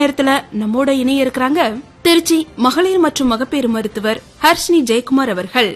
நேரத்துல நம்மோட இணைய இருக்கிறாங்க திருச்சி மகளிர் மற்றும் மகப்பேறு மருத்துவர் ஹர்ஷினி ஜெயக்குமார் அவர்கள்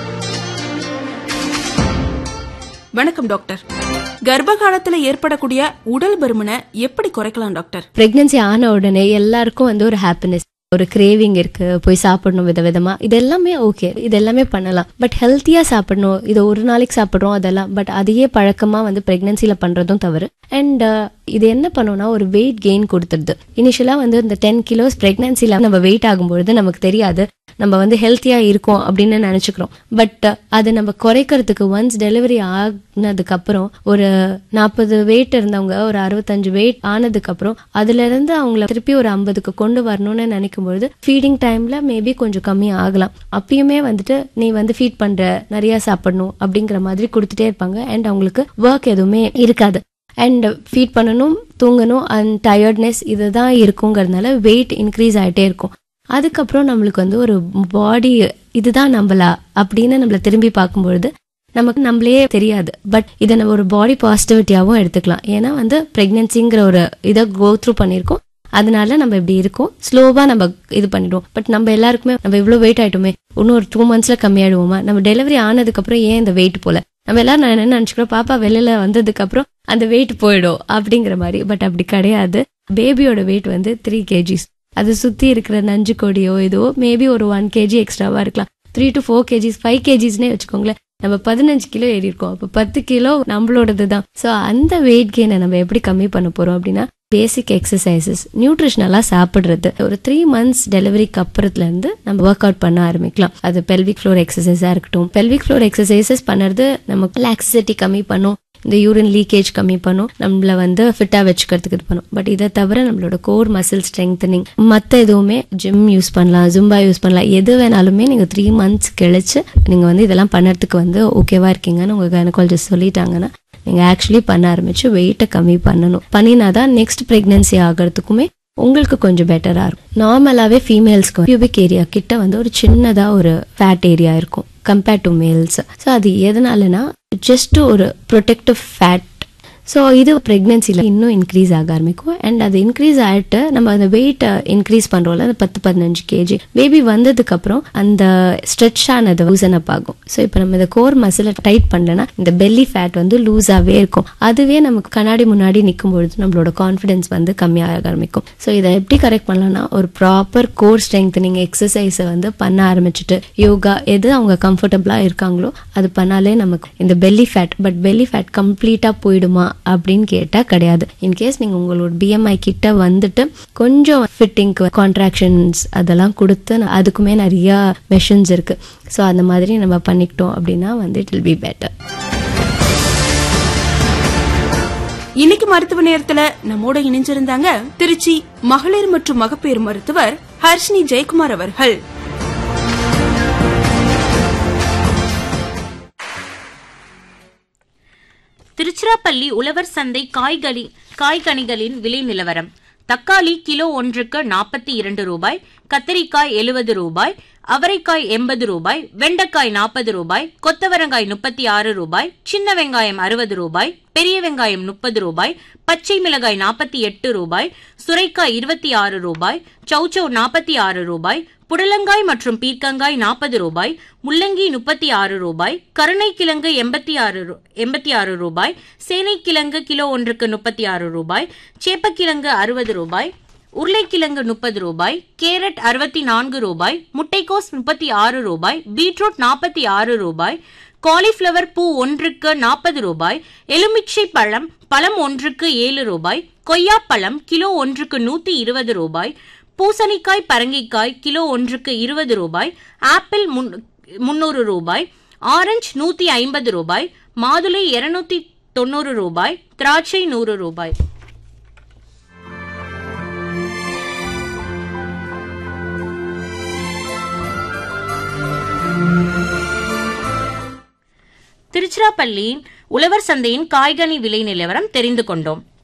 வணக்கம் டாக்டர் கர்ப்ப காலத்துல ஏற்படக்கூடிய உடல் பருமனை எப்படி குறைக்கலாம் டாக்டர் பிரெக்னன்சி ஆன உடனே எல்லாருக்கும் வந்து ஒரு ஹாப்பினஸ் ஒரு கிரேவிங் இருக்கு போய் சாப்பிடணும் விதவிதமா இது எல்லாமே ஓகே இது எல்லாமே பண்ணலாம் பட் ஹெல்த்தியா சாப்பிடணும் இது ஒரு நாளைக்கு சாப்பிடுறோம் அதெல்லாம் பட் அதையே பழக்கமா வந்து பிரெக்னன்சில பண்றதும் தவறு அண்ட் இது என்ன பண்ணும்னா ஒரு வெயிட் கெயின் கொடுத்துருது இனிஷியலா வந்து இந்த டென் கிலோஸ் பிரெக்னன்சில நம்ம வெயிட் ஆகும்பொழுது நமக்கு தெரியாது நம்ம வந்து ஹெல்த்தியா இருக்கோம் அப்படின்னு நினைச்சுக்கிறோம் பட் அதை நம்ம குறைக்கிறதுக்கு ஒன்ஸ் டெலிவரி ஆனதுக்கு அப்புறம் ஒரு நாற்பது வெயிட் இருந்தவங்க ஒரு அறுபத்தஞ்சு வெயிட் ஆனதுக்கு அப்புறம் அதுல இருந்து அவங்கள திருப்பி ஒரு ஐம்பதுக்கு கொண்டு வரணும்னு நினைக்கும் பொழுது ஃபீடிங் டைம்ல மேபி கொஞ்சம் கம்மி ஆகலாம் அப்பயுமே வந்துட்டு நீ வந்து ஃபீட் பண்ற நிறைய சாப்பிடணும் அப்படிங்கிற மாதிரி கொடுத்துட்டே இருப்பாங்க அண்ட் அவங்களுக்கு ஒர்க் எதுவுமே இருக்காது அண்ட் ஃபீட் பண்ணணும் தூங்கணும் அண்ட் டயர்ட்னஸ் இதுதான் இருக்குங்கிறதுனால வெயிட் இன்க்ரீஸ் ஆகிட்டே இருக்கும் அதுக்கப்புறம் நம்மளுக்கு வந்து ஒரு பாடி இதுதான் நம்மளா அப்படின்னு நம்மள திரும்பி பார்க்கும்பொழுது நமக்கு நம்மளே தெரியாது பட் இதை நம்ம ஒரு பாடி பாசிட்டிவிட்டியாவும் எடுத்துக்கலாம் ஏன்னா வந்து பிரெக்னன்சிங்கிற ஒரு இதை கோ த்ரூ பண்ணியிருக்கோம் அதனால நம்ம இப்படி இருக்கோம் ஸ்லோவா நம்ம இது பண்ணிடுவோம் பட் நம்ம எல்லாருக்குமே நம்ம இவ்வளவு வெயிட் ஆயிட்டோமே இன்னும் ஒரு டூ மந்த்ஸ்ல கம்மியாயிடுவோமா நம்ம டெலிவரி ஆனதுக்கு அப்புறம் ஏன் இந்த வெயிட் போல நம்ம எல்லாரும் நான் என்ன நினைச்சுக்கிறோம் பாப்பா வெளியில வந்ததுக்கு அப்புறம் அந்த வெயிட் போயிடும் அப்படிங்கிற மாதிரி பட் அப்படி கிடையாது பேபியோட வெயிட் வந்து த்ரீ கேஜிஸ் அது சுத்தி இருக்கிற நஞ்சு கொடியோ ஏதோ மேபி ஒரு ஒன் கேஜி எக்ஸ்ட்ராவா இருக்கலாம் three to four KGs five கேஜிஸ்னே வச்சுக்கோங்களேன் நம்ம பதினஞ்சு கிலோ ஏறி இருக்கோம் அப்ப பத்து கிலோ நம்மளோடது தான் ஸோ அந்த வெயிட் கெயினை நம்ம எப்படி கம்மி பண்ண போறோம் அப்படின்னா பேசிக் எக்ஸசைசஸ் நியூட்ரிஷனலா சாப்பிடுறது ஒரு த்ரீ மந்த்ஸ் டெலிவரிக்கு அப்புறத்துல இருந்து நம்ம ஒர்க் அவுட் பண்ண ஆரம்பிக்கலாம் அது பெல்விக் ஃப்ளோர் எக்ஸசைஸா இருக்கட்டும் பெல்விக் ஃப்ளோர் எக்ஸசைசஸ் பண்ணுறது நமக்கு லாக்ஸிட்டி கம்மி பண்ணும் இந்த யூரின் லீக்கேஜ் கம்மி பண்ணும் நம்மள வந்து ஃபிட்டா வச்சுக்கிறதுக்கு இது பண்ணும் பட் இதை தவிர நம்மளோட கோர் மசில் ஸ்ட்ரெங்தனிங் மற்ற எதுவுமே ஜிம் யூஸ் பண்ணலாம் ஜும்பா யூஸ் பண்ணலாம் எது வேணாலுமே நீங்க த்ரீ மந்த்ஸ் கழிச்சு நீங்க வந்து இதெல்லாம் பண்ணறதுக்கு வந்து ஓகேவா இருக்கீங்கன்னு உங்க கைனகாலஜிஸ்ட் சொல்லிட்டாங்கன்னா நீங்க ஆக்சுவலி பண்ண ஆரம்பிச்சு வெயிட்டை கம்மி பண்ணணும் பண்ணினாதான் நெக்ஸ்ட் பிரெக்னன்சி ஆகிறதுக்குமே உங்களுக்கு கொஞ்சம் பெட்டரா இருக்கும் நார்மலாவே ஃபீமேல்ஸ்க்கு பியூபிக் ஏரியா கிட்ட வந்து ஒரு சின்னதா ஒரு ஃபேட் ஏரியா இருக்கும் கம்பேர்ட் டு மேல்ஸ் ஸோ அது எதனாலனா ஜஸ்ட் ஒரு ப்ரொடெக்டிவ் ஃபேட் ஸோ இது ப்ரெக்னென்சியில் இன்னும் இன்க்ரீஸ் ஆக ஆரம்பிக்கும் அண்ட் அது இன்க்ரீஸ் ஆகிட்டு நம்ம அந்த வெயிட் இன்க்ரீஸ் பண்ணுறோம்ல அந்த பத்து பதினஞ்சு கேஜி பேபி வந்ததுக்கு அப்புறம் அந்த ஸ்ட்ரெச் ஆனது லூசன் அப் ஆகும் ஸோ இப்போ நம்ம இந்த கோர் மசிலை டைட் பண்ணலன்னா இந்த பெல்லி ஃபேட் வந்து லூஸாகவே இருக்கும் அதுவே நமக்கு கண்ணாடி முன்னாடி நிற்கும் பொழுது நம்மளோட கான்ஃபிடன்ஸ் வந்து கம்மியாக ஆரம்பிக்கும் ஸோ இதை எப்படி கரெக்ட் பண்ணலாம்னா ஒரு ப்ராப்பர் கோர் ஸ்ட்ரெங்தனிங் எக்ஸசைஸை வந்து பண்ண ஆரம்பிச்சுட்டு யோகா எது அவங்க கம்ஃபர்டபுளாக இருக்காங்களோ அது பண்ணாலே நமக்கு இந்த belly fat but belly fat கம்ப்ளீட்டாக போயிடுமா அப்படின்னு கேட்டா கிடையாது இன்கேஸ் நீங்க உங்களோட பிஎம்ஐ கிட்ட வந்துட்டு கொஞ்சம் ஃபிட்டிங்க்கு கான்ட்ராக்ஷன்ஸ் அதெல்லாம் கொடுத்து அதுக்குமே நிறைய மெஷின்ஸ் இருக்கு ஸோ அந்த மாதிரி நம்ம பண்ணிக்கிட்டோம் அப்படின்னா வந்து இட் வில் பி பெட்டர் இன்னைக்கு மருத்துவ நேரத்துல நம்மோட இணைஞ்சிருந்தாங்க திருச்சி மகளிர் மற்றும் மகப்பேறு மருத்துவர் ஹர்ஷினி ஜெயக்குமார் அவர்கள் திருச்சிராப்பள்ளி உழவர் சந்தை காய்கறி காய்கனிகளின் விலை நிலவரம் தக்காளி கிலோ ஒன்றுக்கு நாற்பத்தி இரண்டு ரூபாய் கத்திரிக்காய் எழுபது ரூபாய் அவரைக்காய் எண்பது ரூபாய் வெண்டைக்காய் நாற்பது ரூபாய் கொத்தவரங்காய் முப்பத்தி ஆறு ரூபாய் சின்ன வெங்காயம் அறுபது ரூபாய் பெரிய வெங்காயம் முப்பது ரூபாய் பச்சை மிளகாய் நாற்பத்தி எட்டு ரூபாய் சுரைக்காய் இருபத்தி ஆறு ரூபாய் சௌச்சௌ நாற்பத்தி ஆறு ரூபாய் புடலங்காய் மற்றும் பீர்க்கங்காய் நாற்பது ரூபாய் முள்ளங்கி முப்பத்தி ஆறு ரூபாய் கருணைக்கிழங்கு எண்பத்தி ஆறு எண்பத்தி ஆறு ரூபாய் சேனைக்கிழங்கு கிலோ ஒன்றுக்கு முப்பத்தி ஆறு ரூபாய் சேப்பக்கிழங்கு அறுபது ரூபாய் உருளைக்கிழங்கு முப்பது ரூபாய் கேரட் அறுபத்தி நான்கு ரூபாய் முட்டைக்கோஸ் முப்பத்தி ஆறு ரூபாய் பீட்ரூட் நாற்பத்தி ஆறு ரூபாய் காலிஃப்ளவர் பூ ஒன்றுக்கு நாற்பது ரூபாய் எலுமிச்சை பழம் பழம் ஒன்றுக்கு ஏழு ரூபாய் கொய்யாப்பழம் கிலோ ஒன்றுக்கு நூத்தி இருபது ரூபாய் பூசணிக்காய் பரங்கிக்காய் கிலோ ஒன்றுக்கு இருபது ரூபாய் ஆப்பிள் முன்னூறு ரூபாய் ஆரஞ்சு நூத்தி ஐம்பது ரூபாய் மாதுளை இருநூத்தி தொண்ணூறு ரூபாய் திராட்சை நூறு ரூபாய் திருச்சிராப்பள்ளியின் உழவர் சந்தையின் காய்கனி விலை நிலவரம் தெரிந்து கொண்டோம்